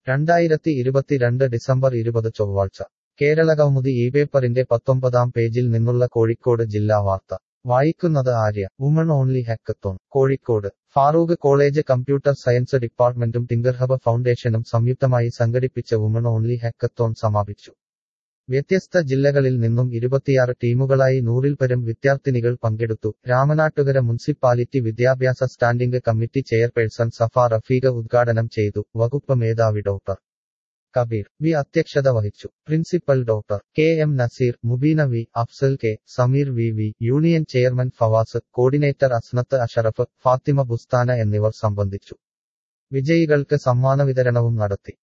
രണ്ടായിരത്തി ഇരുപത്തിരണ്ട് ഡിസംബർ ഇരുപത് ചൊവ്വാഴ്ച കേരള കൗമുദി ഈ പേപ്പറിന്റെ പത്തൊമ്പതാം പേജിൽ നിന്നുള്ള കോഴിക്കോട് ജില്ലാ വാർത്ത വായിക്കുന്നത് Arya woman only hackathon Kozhikode Farook college computer science ഡിപ്പാർട്ട്മെന്റും ടിങ്കർഹബ ഫൗണ്ടേഷനും സംയുക്തമായി സംഘടിപ്പിച്ച വുമൺ ഓൺലി ഹാക്കത്തോൺ സമാപിച്ചു വ്യത്യസ്ത ജില്ലകളിൽ നിന്നും ഇരുപത്തിയാറ് ടീമുകളായി നൂറിൽ പരം വിദ്യാർത്ഥിനികൾ പങ്കെടുത്തു രാമനാട്ടുകര മുനിസിപ്പാലിറ്റി വിദ്യാഭ്യാസ standing committee chairperson Safa Rafeeqa ഉദ്ഘാടനം ചെയ്തു വകുപ്പ് മേധാവി ഡോക്ടർ കബീർ വി അധ്യക്ഷത വഹിച്ചു principal doctor K M Naseer Mubeena V Afsal K Sameer V V union chairman Fawas coordinator Asnath Ashraf Fathima Busthana എന്നിവർ സംബന്ധിച്ചു വിജയികൾക്ക് സമ്മാന വിതരണവും നടത്തി